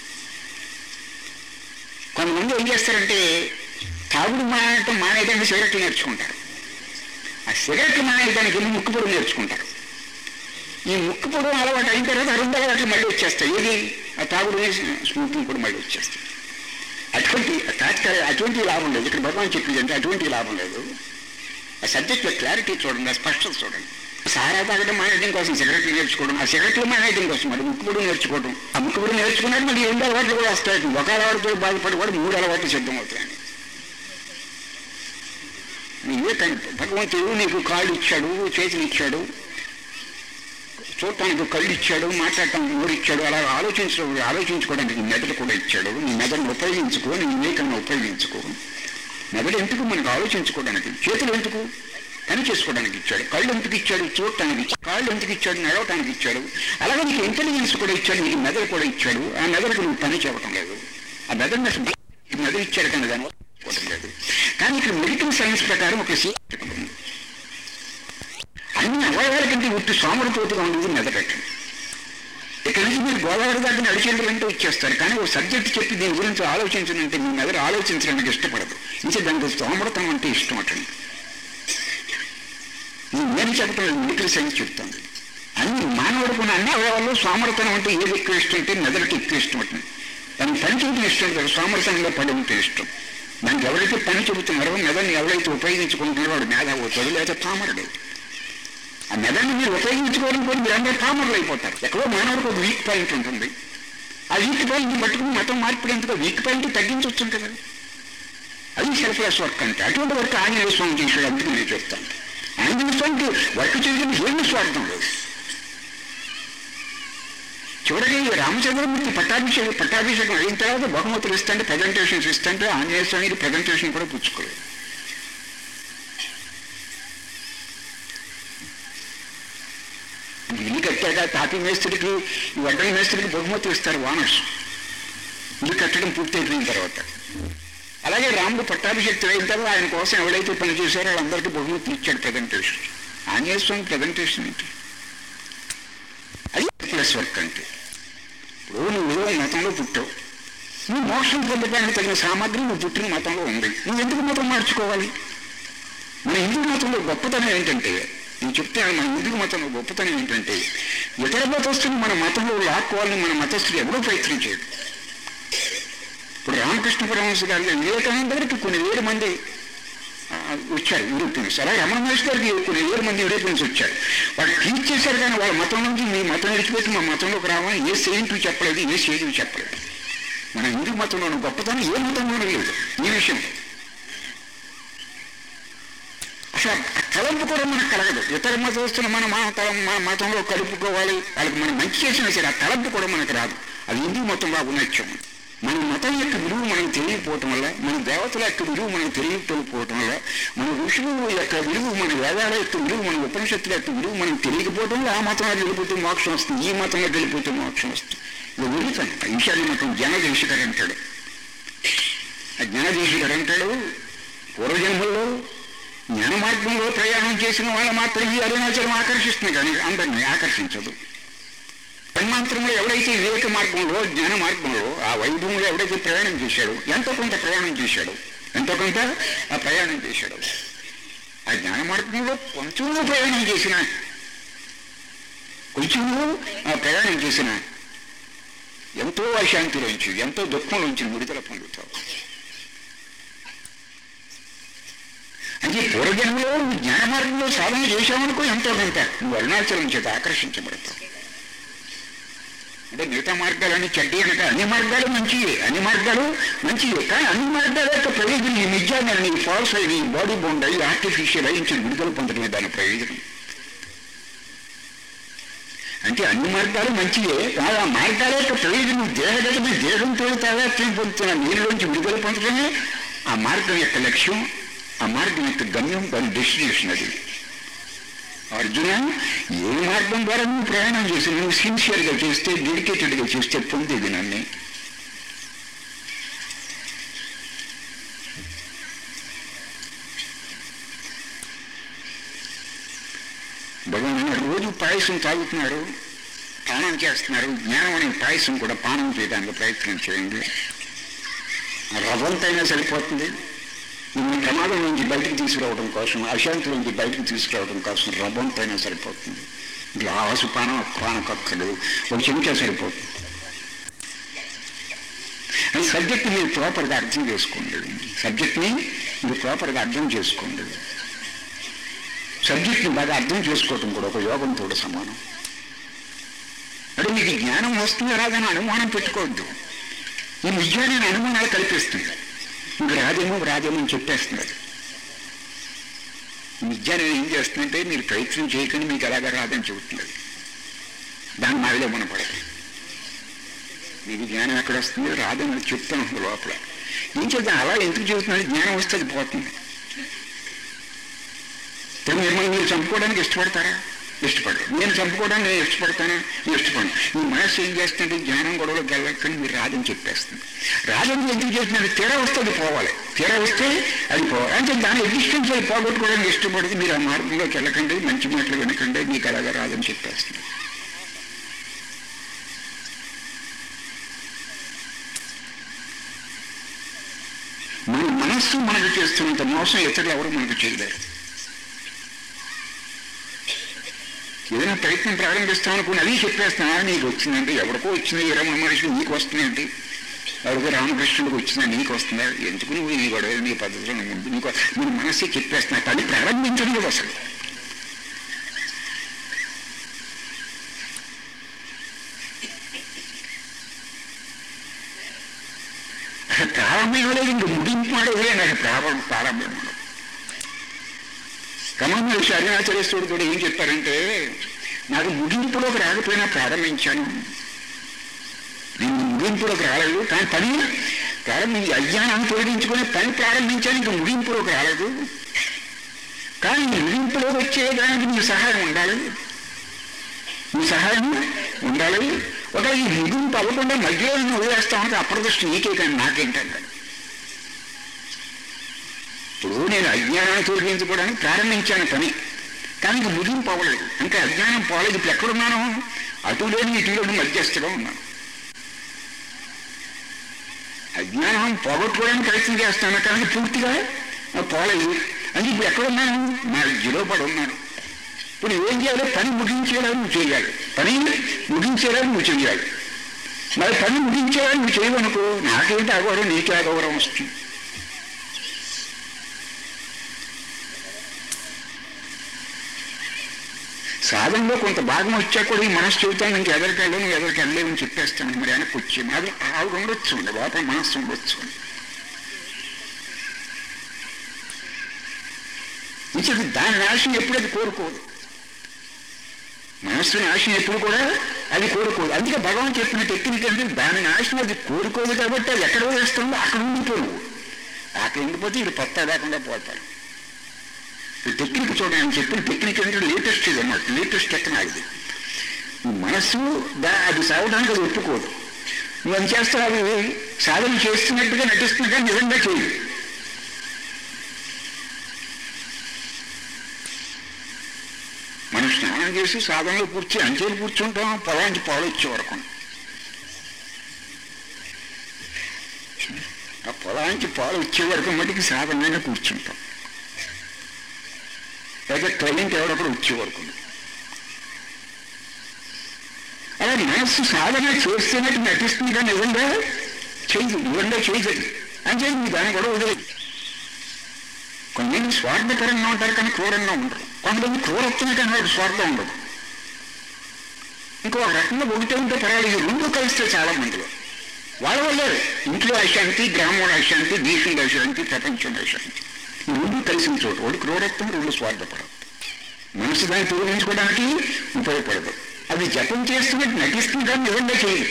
కొంతమంది ఏం చేస్తారంటే తాగుడు మానేయటం మానేయడానికి సిగరెట్లు నేర్చుకుంటారు ఆ సిగరెట్లు మానేయడానికి వెళ్ళి ముక్కు పొడి నేర్చుకుంటారు ఈ ముక్కు పొడి అలవాటు అయిన తర్వాత ఆ రెండు అలవాట్లు మళ్ళీ వచ్చేస్తాయి ఏది ఆ తాగుడు స్మోకింగ్ కూడా మళ్ళీ వచ్చేస్తాయి అటువంటి తాత్కాలిక అటువంటి లాభం లేదు ఇక్కడ భగవాన్ చెప్పింది అంటే అటువంటి లాభం లేదు ఆ సబ్జెక్ట్లో క్లారిటీ చూడండి ఆ స్పష్టత చూడండి సారా తాగడం మానేయడం కోసం సిగరెట్లు నేర్చుకోవడం ఆ సిగరెట్లు మానేయడం కోసం మరి ముక్కుపుడు నేర్చుకోవడం ఆ ముక్కుపుడు నేర్చుకున్నాడు మళ్ళీ రెండు అలవాట్లు కూడా వస్తాయి ఒక అలవాటుతో బాధపడి కూడా మూడు అలవాట్లు సిద్ధమవుతాయని నువ్వే కానీ భగవంతుడు నీకు కాళ్ళు ఇచ్చాడు చేతులు ఇచ్చాడు చూడటానికి కళ్ళు ఇచ్చాడు మాట్లాడటానికి నోరు ఇచ్చాడు అలా ఆలోచించడం ఆలోచించుకోవడానికి మెదడు కూడా ఇచ్చాడు నీ మెదడును ఉపయోగించుకో నీ వివేకాన్ని ఉపయోగించుకో మెదడు ఎందుకు మనకు ఆలోచించుకోవడానికి చేతులు ఎందుకు పని చేసుకోవడానికి ఇచ్చాడు కళ్ళు ఎందుకు ఇచ్చాడు చూడటానికి ఇచ్చాడు కాళ్ళు ఎందుకు ఇచ్చాడు నడవటానికి ఇచ్చాడు అలాగే నీకు ఇంటెలిజెన్స్ కూడా ఇచ్చాడు నీకు మెదడు కూడా ఇచ్చాడు ఆ మెదడుకు నువ్వు పని చెప్పటం లేదు ఆ మెదడుని అసలు నీకు మెదడు ఇచ్చాడు కానీ దాని వల్ల లేదు కానీ ఇక్కడ మెడికల్ సైన్స్ ప్రకారం ఒక సీక్రెట్ ఉంది అన్ని అవయవాల కంటే ఉట్టి సోమరపోతుగా ఉండేది మెదడటం ఇక్కడ నుంచి మీరు గోదావరి దాకా నడిచేళ్ళంటే వచ్చేస్తారు కానీ ఓ సబ్జెక్ట్ చెప్పి దీని గురించి ఆలోచించనంటే మీ మెదడు ఆలోచించడానికి ఇష్టపడదు ఇంకా దానికి సోమరతం అంటే ఇష్టం అటండి ఇది నేను చెప్పటం మెడికల్ సైన్స్ చెప్తాను అన్ని మానవుడికి ఉన్న అన్ని అవయవాల్లో సోమరతనం అంటే ఏది ఎక్కువ ఇష్టం అంటే మెదడుకి ఎక్కువ ఇష్టం ఉంటుంది దాన్ని పని చేయడం ఇష్టం లేదు సోమరతనంలో పడి ఉంటే ఇష్టం దానికి ఎవరైతే పని చెబుతున్నారో మెదడుని ఎవరైతే ఉపయోగించుకుంటున్నారో వాడు మేధ అవుతాడు లేదా పామరుడు ఆ మెదడుని మీరు ఉపయోగించుకోవడం కూడా మీరు అందరూ పామరులు అయిపోతారు ఎక్కడో మానవుడికి ఒక వీక్ పాయింట్ ఉంటుంది ఆ వీక్ పాయింట్ పట్టుకుని మతం మార్పిడి ఎందుకు వీక్ పాయింట్ తగ్గించవచ్చు కదా అది సెల్ఫ్లెస్ వర్క్ అంటే అటువంటి వర్క్ ఆంజనేయ స్వామి చేసాడు అందుకు నేను చెప్తాను ఆంజనేయ స్వామికి వర్క్ చేయడం ఏమీ స్వార్థం లేదు చివరికి రామచంద్రమూర్తి పట్టాభిషేకం పట్టాభిషేకం అయిన తర్వాత బహుమతులు ఇస్తుంటే ప్రజెంటేషన్స్ ఇస్తుంటే ఆంజనేయ స్వామికి ప్రజెంటేషన్ కూడా పుచ్చుకోలేదు ఇల్లు కట్టారు కట్టాక తాపీ మేస్త్రికి ఈ వడ్డల మేస్త్రికి బహుమతి ఇస్తారు వానర్స్ ఇల్లు కట్టడం పూర్తయిపోయిన తర్వాత అలాగే రాముడు పట్టాభిషక్తులు అయిన తర్వాత ఆయన కోసం ఎవరైతే పని చేశారో వాళ్ళందరికీ బహుమతి ఇచ్చాడు ప్రజెంటేషన్ ఆంజనేయ స్వామి ప్రజెంటేషన్ ఏంటి అది ప్లస్ వర్క్ అంటే ఇప్పుడు నువ్వు ఏదో మతంలో పుట్టావు నువ్వు మోక్షం పొందడానికి తగిన సామాగ్రి నువ్వు పుట్టిన మతంలో ఉంది నువ్వు ఎందుకు మతం మార్చుకోవాలి మన హిందూ మతంలో గొప్పతనం ఏంటంటే నేను చెప్తే మన హిందూ మతంలో గొప్పతనం ఏంటంటే ఇతర మతస్థులు మన మతంలో లాక్కోవాలని మన మతస్థులు ఎవరూ ప్రయత్నించారు ఇప్పుడు రామకృష్ణ పరమహంస గారి వివేకానంద గారికి కొన్ని వేల మంది ఆ, వచ్చారు యూరోపియన్స్ అలాగే రమణ మహర్షి గారికి కొన్ని వేల మంది యూరోపియన్స్ వచ్చారు వాళ్ళు టీచ్ చేశారు కానీ వాళ్ళ మతం నుంచి మీ మతం విడిచిపెట్టి మా మతంలోకి రావని ఏ సెయింటు చెప్పలేదు ఏ సేజు చెప్పలేదు మన హిందూ మతంలోని గొప్పతనం ఏ మతంలోనూ లేదు ఈ విషయం అసలు ఆ తలంపు కూడా మనకు కలగదు ఇతర మతస్తులు మన మతం మన మతంలో కలుపుకోవాలి వాళ్ళకి మనం మంచి చేసినా సరే ఆ తలంపు కూడా మనకు రాదు అది హిందూ మతంలో ఉన్నత్యం మన మతం యొక్క విలువ మనకు తెలియకపోవటం వల్ల మన దేవతల యొక్క విలువ మనకు తెలియకపోవటం వల్ల మన ఋషులు యొక్క విలువ మన వేదాల యొక్క విలువ మన ఉపనిషత్తుల యొక్క విలువ మనకు తెలియకపోవటం వల్ల ఆ మతంలో వెళ్ళిపోతే మోక్షం వస్తుంది ఈ మతంలో వెళ్ళిపోతే మోక్షం వస్తుంది ఇది వెళుతాను ఈశాన్య మతం జనదేశికర్ అంటాడు ఆ జ్ఞానదేశికర్ అంటాడు పూర్వజన్మల్లో జ్ఞాన మార్గంలో ప్రయాణం చేసిన వాళ్ళు మాత్రం ఈ అరుణాచలం ఆకర్షిస్తుంది కానీ అందరినీ ఆకర్షించదు తన్మాంతరంలో ఎవడైతే వివేక మార్గంలో జ్ఞాన మార్గంలో ఆ వైభవంలో ఎవడైతే ప్రయాణం చేశాడో ఎంతో కొంత ప్రయాణం చేశాడు ఎంతో కొంత ఆ ప్రయాణం చేశాడు ఆ జ్ఞాన మార్గంలో కొంచెం ప్రయాణం చేసిన కొంచెం ఆ ప్రయాణం చేసిన ఎంతో అశాంతిలోంచి ఎంతో దుఃఖంలోంచి విడుదల పొందుతావు అంటే పూర్వజన్మలో నువ్వు జ్ఞాన మార్గంలో సాధన చేశావనుకో ఎంతో కొంత నువ్వు అరుణాచలం చేత ఆకర్షించబడతావు అంటే మిగతా మార్గాలన్నీ చెడ్డి అనక అన్ని మార్గాలు మంచివి అన్ని మార్గాలు మంచివి కానీ అన్ని మార్గాల యొక్క ప్రయోజనం ఈ నిజాన్ని ఈ ఫాల్స్ అయిన ఈ బాడీ బోండ్ అయ్యి ఆర్టిఫిషియల్ అయి నుంచి విడుదల పొందడమే దాని ప్రయోజనం అంటే అన్ని మార్గాలు మంచివే కానీ ఆ మార్గాల యొక్క ప్రయోజనం దేహగతమే దేహంతో తాదాత్మ్యం పొందుతున్న నీళ్ళలోంచి విడుదల పొందడమే ఆ మార్గం యొక్క లక్ష్యం ఆ మార్గం యొక్క గమ్యం దాని డెస్టినేషన్ అది అర్జున ఏ మార్గం ద్వారా నువ్వు ప్రయాణం చేసి నువ్వు సిన్సియర్గా చేస్తే డెడికేటెడ్గా చేస్తే పొందేది నన్ను భగవాన్ రోజు పాయసం తాగుతున్నారు పానం చేస్తున్నారు జ్ఞానం అనే పాయసం కూడా పానం చేయడానికి ప్రయత్నం చేయండి రవంతైనా సరిపోతుంది మిమ్మల్ని ప్రమాదం నుంచి బయటకు తీసుకురావడం కోసం అశాంతి నుంచి బయటకు తీసుకురావడం కోసం రవ్వంతైనా సరిపోతుంది గ్లాసు పానం పాన కక్కలు ఒక చెంచా సరిపోతుంది అది సబ్జెక్ట్ మీరు ప్రాపర్గా అర్థం చేసుకోండి సబ్జెక్ట్ని మీరు ప్రాపర్గా అర్థం చేసుకోండి సబ్జెక్ట్ని బాగా అర్థం చేసుకోవటం కూడా ఒక యోగంతో సమానం అంటే మీకు జ్ఞానం వస్తుంది రాదని అనుమానం పెట్టుకోవద్దు ఈ విజ్ఞానాన్ని అనుమానాలు కల్పిస్తుంది ఇంక రాదేమో రాదేమో అని చెప్పేస్తున్నారు విజ్ఞానం ఏం చేస్తుందంటే మీరు ప్రయత్నం చేయకుండా మీకు ఎలాగ రాదని చెబుతున్నది దాని మాదిలో మన పడదు మీకు జ్ఞానం ఎక్కడ వస్తుంది రాదని అది చెప్తాను లోపల ఏం చేద్దాం అలా ఎందుకు చెబుతున్నాడు జ్ఞానం వస్తే అది పోతుంది ఇప్పుడు మిమ్మల్ని మీరు చంపుకోవడానికి ఇష్టపడతారా ఇష్టపడరు నేను చంపుకోవడానికి నేను ఇష్టపడతానా ఇష్టపడను మీ మనసు ఏం చేస్తుంటే జ్ఞానం గొడవలోకి వెళ్ళక్కని మీరు రాదని చెప్పేస్తుంది రాదని ఎందుకు చేస్తున్నారు తీర వస్తే అది పోవాలి తీర వస్తే అది పోవాలి అంటే దాని ఎగ్జిస్టెన్స్ అది పోగొట్టుకోవడానికి ఇష్టపడితే మీరు ఆ మార్గంలోకి వెళ్ళకండి మంచి మాటలు వినకండి మీకు అలాగా రాదని చెప్పేస్తుంది మన మనస్సు మనకు చేస్తున్నంత మోసం ఇతరులు ఎవరు మనకు చేయలేరు ఏదైనా ప్రయత్నం ప్రారంభిస్తాం అనుకుని అది చెప్పేస్తున్నా నీకు వచ్చిందంటే ఎవరికో వచ్చింది ఈ రమణ మనిషి నీకు వస్తుందంటే ఎవరికో రామకృష్ణుడికి వచ్చిందా నీకు వస్తుందా ఎందుకు నువ్వు నీ గొడవ నీ పద్ధతిలో నువ్వు ముందు నీకు నీ మనస్సే చెప్పేస్తున్నా అది ప్రారంభించడం లేదు అసలు అసలు ప్రారంభం లేదు ఇంక ముగింపు అడగలే నాకు ప్రారంభం ప్రారంభం ఉండదు రమణ అరుణాచలేశ్వరుడు కూడా ఏం చెప్పారంటే నాకు ముగింపులోకి రాకపోయినా ప్రారంభించాను నేను ముగింపులోకి రాలేదు కానీ పని ప్రారంభించి అజ్ఞానాన్ని తొలగించుకొని పని ప్రారంభించాను ఇంకా ముగింపులోకి రాలేదు కానీ ముగింపులోకి వచ్చేదానికి నీ సహాయం ఉండాలి నీ సహాయం ఉండాలి ఒక ఈ ముగింపు అవ్వకుండా మధ్యలో నువ్వు వదిలేస్తా ఉంటే అప్రదృష్టి నీకే కానీ నాకేంటంటాడు ఇప్పుడు నేను అజ్ఞానాన్ని తొలగించుకోవడానికి ప్రారంభించాను పని కానీ ఇది ముగింపు అవ్వలేదు ఇంకా అజ్ఞానం పోలేదు ఇప్పుడు ఎక్కడున్నాను అటు లేని ఇటు లేని మధ్యస్థగా ఉన్నాను అజ్ఞానం పోగొట్టుకోవడానికి ప్రయత్నం చేస్తాను కానీ పూర్తిగా పోలేదు అని ఇప్పుడు ఎక్కడున్నాను నా జిలో పడి ఉన్నాను ఇప్పుడు ఏం చేయాలి పని ముగించేలా నువ్వు చేయాలి పని ముగించేలా నువ్వు చేయాలి మరి పని ముగించేలా నువ్వు చేయవనుకో నాకేంటి అగౌరవం నీకే అగౌరవం వస్తుంది సాధనలో కొంత భాగం వచ్చా కూడా ఈ మనసు చెబుతాను ఇంక ఎదరికి వెళ్ళను ఎదరికి వెళ్ళలేమని చెప్పేస్తాను మరి వెనక్కి వచ్చి అది ఆవిడ ఉండొచ్చు అండి లోపల మనస్సు ఉండొచ్చు ఇంకొక దాని నాశనం ఎప్పుడు అది కోరుకోదు మనస్సు నాశనం ఎప్పుడు కూడా అది కోరుకోదు అందుకే భగవాన్ చెప్పిన టెక్నిక్ అంటే దాని నాశనం అది కోరుకోదు కాబట్టి అది ఎక్కడ వేస్తుందో అక్కడ ఉండిపోవు అక్కడ ఉండిపోతే ఇది పత్తా లేకుండా పోతారు ఈ టెక్నిక్ చూడండి ఆయన చెప్పిన టెక్నిక్ అంటే లేటెస్ట్ ఇది అన్నమాట లేటెస్ట్ టెక్నాలజీ ఈ మనస్సు దా అది సాగడానికి అది ఒప్పుకోదు నువ్వు అది చేస్తావు అది సాధన చేస్తున్నట్టుగా నటిస్తున్నట్టుగా నిజంగా చేయదు మనం స్నానం చేసి సాధనలో కూర్చి అంచెలు కూర్చుంటాం పొలానికి పాలు వచ్చే వరకు ఆ పొలానికి పాలు వచ్చే వరకు మటుకు సాధనగానే కూర్చుంటాం లేదా క్లయింట్ ఎవరొకరు వచ్చే వరకు అలా మనస్సు సాధన చేస్తున్నట్టు నటిస్తుంది కానీ నిజంగా చేయదు నిజంగా చేయదు అంటే మీ దాన్ని కూడా వదిలేదు కొంతమంది స్వార్థకరంగా ఉంటారు కానీ క్రూరంగా ఉండరు కొంతమంది క్రూరత్వమే కానీ వాడు స్వార్థం ఉండదు ఇంకో రకంగా ఒకటే ఉంటే పర్వాలేదు రెండు కలిస్తే చాలా మందిలో వాళ్ళ వల్లే ఇంట్లో అశాంతి గ్రామంలో అశాంతి దేశంలో అశాంతి ప్రపంచంలో అశాంతి ఈ రెండు కలిసిన చోటు ఒకటి క్రూరత్వం రెండు స్వార్థపడదు మనసు దాన్ని తొలగించుకోవడానికి ఉపయోగపడదు అది జపం చేస్తున్నట్టు నటిస్తుంది కానీ నిజంగా చేయదు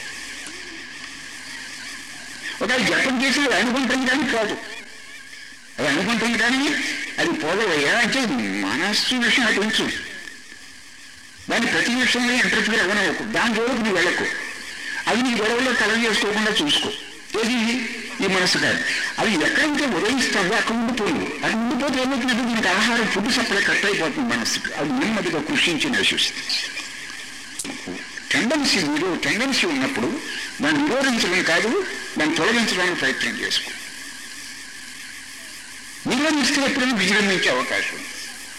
ఒకవేళ జపం చేసి అది అనుకుంటుంది కానీ కాదు అది అనుకుంటుంది కానీ అది పోదవయ్యా అంటే మనస్సు విషయం అటు ఉంచు దాన్ని ప్రతి విషయంలో ఇంటర్ఫియర్ అవ్వనవ్వకు దాని జోలికి నువ్వు వెళ్ళకు అది నీ గొడవలో కలవ చేసుకోకుండా చూసుకో ఏది ఈ మనసు కాదు అది ఎక్కడైతే ఉదయిస్తుందో అక్కడ ఉండిపోయింది అది ఉండిపోతే ఏమవుతుందంటే దీనికి ఆహారం ఫుడ్ సప్లై కట్ అయిపోతుంది మనసుకి అది నెమ్మదిగా కృషించి నశిస్తుంది టెండెన్సీ మీరు టెండెన్సీ ఉన్నప్పుడు దాన్ని నిరోధించడం కాదు దాన్ని తొలగించడానికి ప్రయత్నం చేసుకో నిరోధిస్తే ఎప్పుడైనా విజృంభించే అవకాశం ఉంది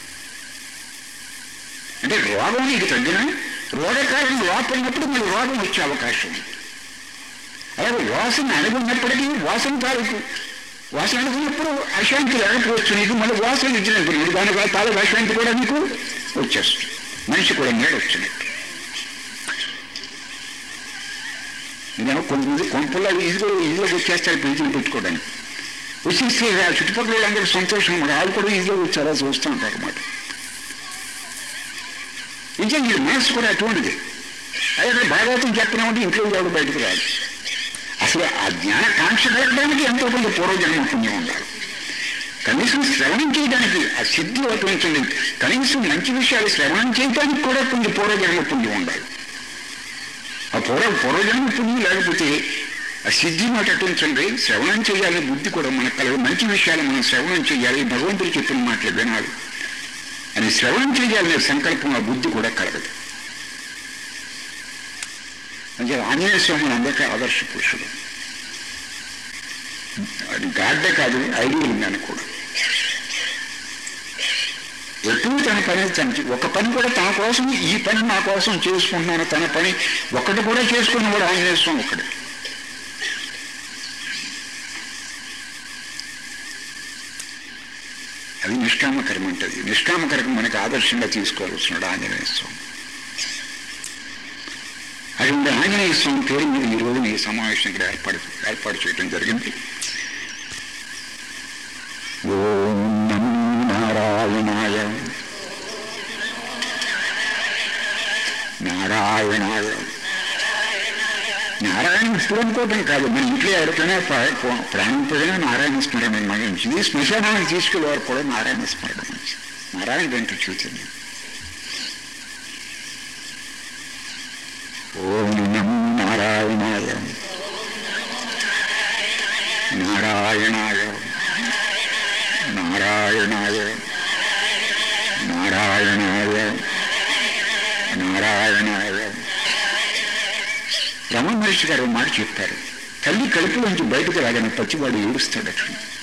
అంటే రోగం నీకు తగ్గిన రోగకాలం లోపలినప్పుడు మీరు రోగం వచ్చే అవకాశం ఉంది అలాగే వాసన అనుకున్నప్పటికీ వాసన తాలూకు వాసన అనుకున్నప్పుడు అశాంతి లేకపోవచ్చు నీకు మళ్ళీ వాసన ఇచ్చినప్పుడు నీకు దాని తాలూకు అశాంతి కూడా నీకు వచ్చేస్తుంది మనిషి కూడా నేడు వచ్చినట్టు నేను కొంతమంది కొంపల్లో ఈజీలో ఈజీలోకి వచ్చేస్తారు పీజీలు పెట్టుకోవడానికి వచ్చేస్తే ఆ చుట్టుపక్కల వాళ్ళందరూ సంతోషం అన్నమాట వాళ్ళు కూడా ఈజీలో వచ్చి అలా చూస్తూ ఉంటారు అన్నమాట ఇంకా ఈ మనసు కూడా అటువంటిది అయితే భాగవతం చెప్పినా ఉంటే ఇంట్లో ఎవడు బయటకు రాదు అసలు ఆ జ్ఞాన కాంక్ష కలగడానికి ఎంతో కొంత పూర్వజన్మ పుణ్యం ఉండాలి కనీసం శ్రవణం చేయడానికి ఆ సిద్ధి అటువంటి కనీసం మంచి విషయాలు శ్రవణం చేయడానికి కూడా కొంచెం పూర్వజన్మ పుణ్యం ఉండాలి ఆ పూర్వ పూర్వజన్మ పుణ్యం లేకపోతే ఆ సిద్ధి మాట అటుంచండి శ్రవణం చేయాలి బుద్ధి కూడా మనకు కలదు మంచి విషయాలు మనం శ్రవణం చేయాలి భగవంతుడు చెప్పిన మాటలు వినాలి అని శ్రవణం చేయాలనే సంకల్పం ఆ బుద్ధి కూడా కలగదు అంటే ఆంజనేయ స్వామి అందరికీ ఆదర్శ పురుషుడు అది గాడ్డే కాదు ఐడియల్ ఉందని కూడా ఎప్పుడు తన పని తన ఒక పని కూడా తన కోసం ఈ పని నా కోసం చేసుకుంటున్నాను తన పని ఒకటి కూడా చేసుకున్న కూడా ఆంజనేయ స్వామి ఒకటి అది నిష్కామకరం అంటది నిష్కామకరం మనకి ఆదర్శంగా తీసుకోవాల్సిన ఆంజనేయ స్వామి అటువంటి ఆంజనేయ స్వామి పేరు మీద ఈ రోజున ఈ సమావేశం ఇక్కడ ఏర్పాటు ఏర్పాటు చేయడం జరిగింది ఓం నమో నారాయణాయ నారాయణాయ నారాయణ ఇప్పుడు అనుకోవటం కాదు మన ఇంట్లో ఎవరికైనా ప్రా- ప్రాణం పోయినా నారాయణ స్మరణ మంచిది శ్మశానానికి తీసుకెళ్ళేవారు కూడా నారాయణ స్మరణ మంచిది నారాయణ వెంట చూసింది ఓం నమో నారాయణాయ నారాయణాయ నారాయణాయ నారాయణాయ నారాయణాయ రమణ మహర్షి గారు ఒక మాట చెప్పారు తల్లి కడుపులోంచి బయటకు రాగానే పచ్చివాడు ఏడుస్తాడట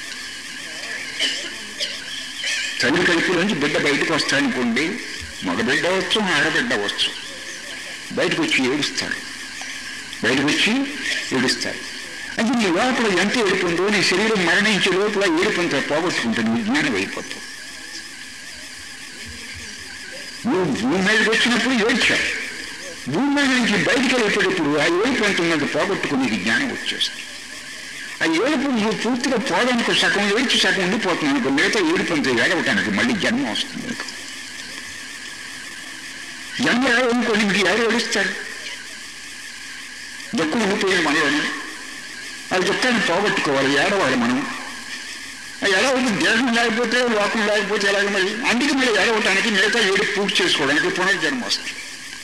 తల్లి కడుపులోంచి బిడ్డ బయటకు వస్తాడనుకోండి మగబిడ్డ వచ్చు ఆడబిడ్డ వచ్చు బయటకు వచ్చి ఏడుస్తాడు బయటకు వచ్చి ఏడుస్తాడు అంటే నీ లోపల ఎంత ఏడుపుందో నీ శరీరం మరణించే లోపల ఏడుపుంత పోగొట్టుకుంటుంది విజ్ఞానం అయిపోతుంది నువ్వు భూమి మీదకి వచ్చినప్పుడు ఏడ్చావు భూమి మీద నుంచి బయటికి వెళ్ళేటప్పుడు ఆ ఏడుపు ఎంత ఉన్నది పోగొట్టుకుని నీకు జ్ఞానం వచ్చేస్తుంది ఆ ఏడుపు నువ్వు పూర్తిగా పోవడానికి సగం ఏడ్చి సగం ఉండిపోతున్నావు అనుకో మిగతా ఏడుపు అంతా ఏడవటానికి మళ్ళీ జన్మ వస్తుంది నీకు జన్మ ఏడవనుకోండి మీకు ఎవరు ఏడుస్తారు దుఃఖం ఉండిపోయింది మనలోని అది దుఃఖాన్ని పోగొట్టుకోవాలి ఏడవాలి మనం ఎలా అవుతుంది దేహం లేకపోతే లోకం లేకపోతే ఎలాగ మరి అందుకే మళ్ళీ ఏడవటానికి మిగతా ఏడు పూర్తి చేసుకోవడానికి పునర్జన్మ వస్తుంది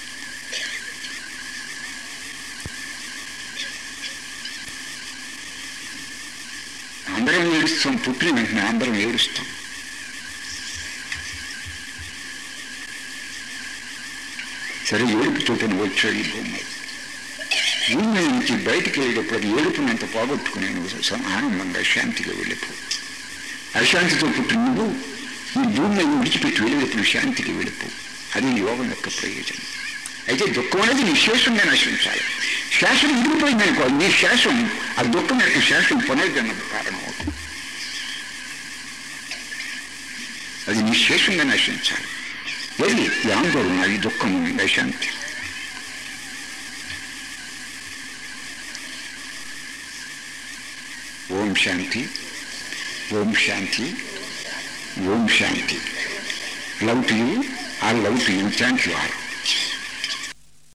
అందరం ఏడుస్తాం పుట్టిన వెంటనే అందరం ఏడుస్తాం సరే ఏడుపుతో వచ్చాడు ఈ భూమి భూమి నుంచి బయటికి వెళ్ళేటప్పుడు అది ఏడుపునంత పోగొట్టుకుని నువ్వు స- ఆనందంగా శాంతిగా వెళ్ళిపో అశాంతితో పుట్టిన నువ్వు ఈ భూమిని విడిచిపెట్టి వెళ్ళేటప్పుడు శాంతికి వెళ్ళిపో అది యోగం యొక్క ప్రయోజనం అయితే దుఃఖం అనేది నీ శేషంగా నశించాలి శాసనం విడిపోయింది అనుకో నీ శాసం ఆ దుఃఖం యొక్క శాసం పునర్జన్మకు కారణం అవుతుంది అది నీ శేషంగా నశించాలి ఏది ఈ ఆందోళన ఈ దుఃఖం ఈ అశాంతి ఓం శాంతి ఓం శాంతి ఓం శాంతి love to you I love to you thank you all